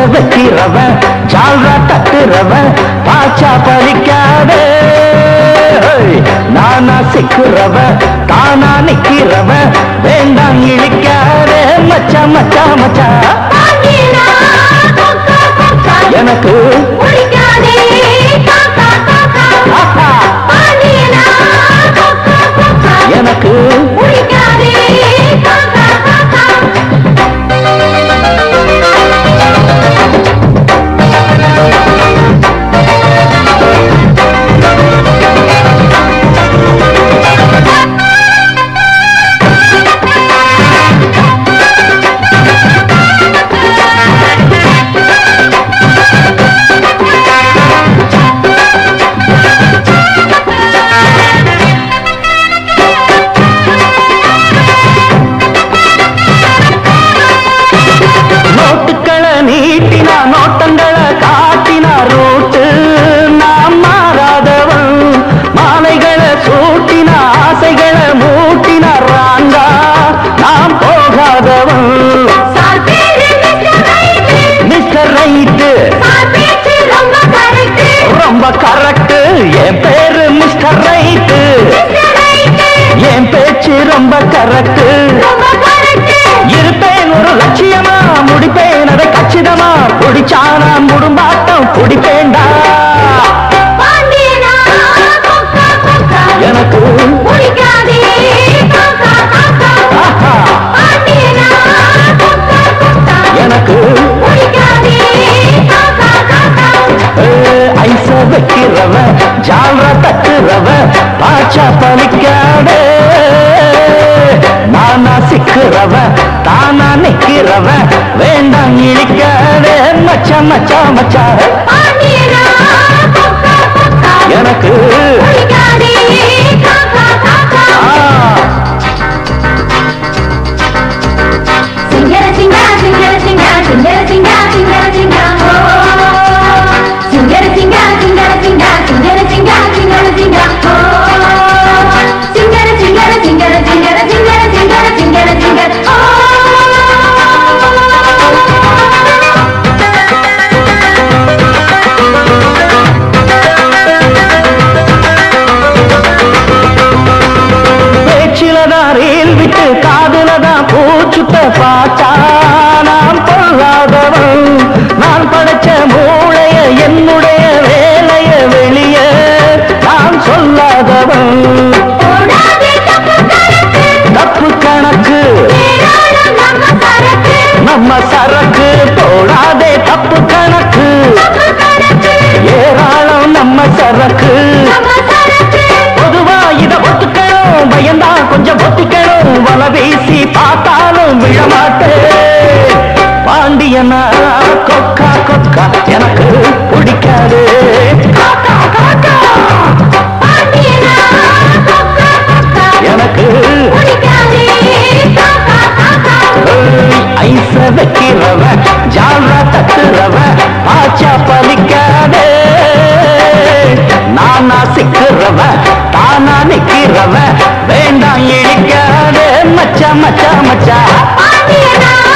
வைக்கிறவன் ஜால்ரா தட்டுறவன் பாச்சா பலிக்காதே நானா சிக்குறவன் தானா நிக்கிறவன் வேண்டாம் இழிக்காதே மச்சா மச்சா மச்சா பாண்டியனா கொக்கா கொக்கா எனக்கு பிடிக்காதே காக்கா காக்கா ஆஹா, பாண்டியனா கொக்கா கொக்கா எனக்கு பிடிக்காதே காக்கா காக்கா நோட்டுக்களை நீட்டினா நோட்டங்களை காட்டினா ரூட்டு நாம் மாறாதவன் மாலைகளை சூட்டினா ஆசைகளை மூட்டினா ராங்கா நாம் போகாதவன் சார் பேரு mister right mister right sir பேச்சு ரொம்ப கரெக்ட் ரொம்ப கரெக்ட் என் பேரு மிஸ்டர் ரைட்டு மிஸ்டர் ரைட்டு என் பேச்சு ரொம்ப கரெக்ட் ரொம்ப கரெக்ட் இருப்பேன் ஒரு லட்சியமா முடிப்பேன் அதை கச்சிதமா பிடிச்சானா முடும்பாட்டம் பிடிப்பேன்டா பாண்டியனா கொக்கா கொக்கா எனக்கு பிடிக்காதே காக்கா காக்கா ஆஹா, பாண்டியனா கொக்கா கொக்கா எனக்கு பிடிக்காதே காக்கா காக்கா ஏ, ஐச வைக்கிறவன் ஜால்ரா தட்டுறவன் பாச்சா பலிக்காதே நானா சிக்கிறவன் தானா நிக்கிறவன் வேண்டாம் இழிக்காதே மச்சா மச்சா மச்சா பாண்டியனா கொக்கா கொக்கா எனக்கு பிடிக்காதே காக்கா காக்கா ஆ, சிங்கர சிங்கா சிங்கர சிங்கா சிங்கர சிங்கா சிங்கர சிங்கா ஓ சிங்கர சிங்கா சிங்கர சிங்கா சிங்கர சிங்கா சிங்கர சிங்கா ஓ சிங்கர சிங்கர சிங்கர சிங்கர சிங்கர சிங்கர சிங்கர சிங்கர ஓ பேச்சிலதான் ரீல் விட்டு காதுலதான் பூச்சுட்ட பாச்சா நான் பொல்லாதவன் நான் படைச்ச மூளைய என்னுடைய வேலைய வெளிய நான் சொல்லாதவன் ஓடாதே தப்பு கணக்கு தப்பு கணக்கு ஏராளம் நம்ம சரக்கு நம்ம சரக்கு போடாதே தப்பு கணக்கு தப்பு கணக்கு ஏராளம் நம்ம சரக்கு நம்ம சரக்கு பொதுவா இத ஒத்துக்கணும் பயந்தா கொஞ்சம் ஒத்திக்கணும் வல வீசி பார்த்தாலும் விழமாட்டேன் பாண்டியனா கொக்கா கொக்கா எனக்கு பிடிக்காது காக்கா காக்கா பாண்டியனா கொக்கா கொக்கா எனக்கு பிடிக்காதே காக்கா காக்கா ஏய், ஐச வைக்கிறவன் ஜால்ரா தட்டுறவன் பாச்சா பலிக்காதே நானா சிக்கிறவன் தானா நிக்கிறவன் வேண்டாம் இழிக்காதே மச்சா மச்சா மச்சா பாண்டியனா